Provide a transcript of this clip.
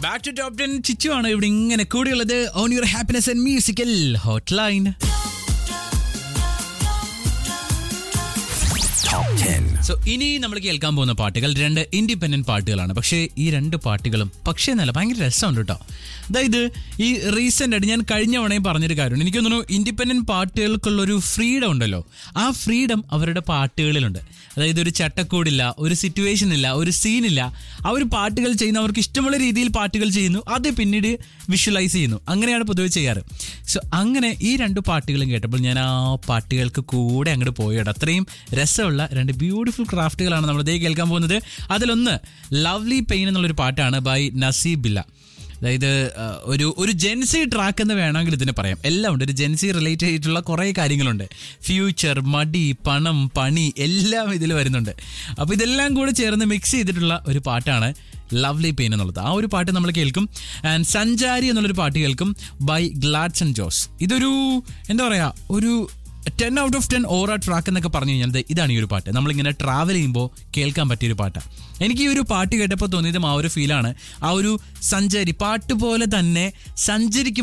back to top ten ചിച്ചു ആണ് ഇവിടെ ഇങ്ങനെ കൂടിയുള്ളത് on your happiness and musical hotline so ഇനി നമ്മൾ കേൾക്കാൻ പോകുന്ന പാട്ടുകൾ രണ്ട് ഇൻഡിപെൻഡന്റ് പാട്ടുകളാണ് പക്ഷേ ഈ രണ്ട് പാട്ടുകളും പക്ഷേ എന്നല്ല ഭയങ്കര രസമുണ്ട് കേട്ടോ അതായത് ഈ റീസെന്റ് ആയിട്ട് ഞാൻ കഴിഞ്ഞ തവണയും പറഞ്ഞൊരു കാര്യമുണ്ട് എനിക്ക് തോന്നുന്നു ഇൻഡിപെൻഡന്റ് പാട്ടുകൾക്കുള്ള ഒരു ഫ്രീഡം ഉണ്ടല്ലോ ആ ഫ്രീഡം അവരുടെ പാട്ടുകളിലുണ്ട് അതായത് ഒരു ചട്ടക്കൂടില്ല ഒരു സിറ്റുവേഷൻ ഇല്ല ഒരു സീനില്ല അവർ പാട്ടുകൾ ചെയ്യുന്ന അവർക്ക് ഇഷ്ടമുള്ള രീതിയിൽ പാട്ടുകൾ ചെയ്യുന്നു അത് പിന്നീട് വിഷ്വലൈസ് ചെയ്യുന്നു അങ്ങനെയാണ് പൊതുവെ ചെയ്യാറ് സോ അങ്ങനെ ഈ രണ്ട് പാട്ടുകളും കേട്ടപ്പോൾ ഞാൻ ആ പാട്ടുകൾക്ക് കൂടെ അങ്ങോട്ട് പോയത് അത്രയും രസമുള്ള രണ്ട് ബ്യൂട്ടിഫുൾ ക്രാഫ്റ്റുകളാണ് നമ്മൾ ഇതേ കേൾക്കാൻ പോകുന്നത് അതിലൊന്ന് ലവ്ലി പെയിൻ എന്നുള്ളൊരു പാട്ടാണ് ബൈ നസീബില്ല അതായത് ആ, ഒരു ഒരു ജെൻസി ട്രാക്ക് എന്ന് വേണമെങ്കിൽ ഇതിനെ പറയാം എല്ലാം ഉണ്ട് ഒരു ജെൻസി റിലേറ്റ് ചെയ്തിട്ടുള്ള കുറേ കാര്യങ്ങളുണ്ട് ഫ്യൂച്ചർ മടി പണം പണി എല്ലാം ഇതിൽ വരുന്നുണ്ട് അപ്പോൾ ഇതെല്ലാം കൂടെ ചേർന്ന് മിക്സ് ചെയ്തിട്ടുള്ള ഒരു പാട്ടാണ് ലവ്ലി പെയിൻ എന്നുള്ളത് ആ ഒരു പാട്ട് നമ്മൾ കേൾക്കും ആൻഡ് സഞ്ചാരി എന്നുള്ളൊരു പാട്ട് കേൾക്കും ബൈ ഗ്ലാഡ്സൺ ജോസ് ഇതൊരു എന്താ പറയുക ഒരു ടെൻ ഔട്ട് ഓഫ് ടെൻ ഓറ ട്രാക്ക് എന്നൊക്കെ പറഞ്ഞു കഴിഞ്ഞാൽ ദേ ഇതാണ് ഈ ഒരു പാട്ട് നമ്മളിങ്ങനെ ട്രാവൽ ചെയ്യുമ്പോൾ കേൾക്കാൻ പറ്റിയ ഒരു പാട്ടാണ് എനിക്ക് ഈ ഒരു പാട്ട് കേട്ടപ്പോൾ തോന്നിയതും ആ ഒരു ഫീലാണ് ആ ഒരു സഞ്ചാരി പാട്ട് പോലെ തന്നെ സഞ്ചരിക്കും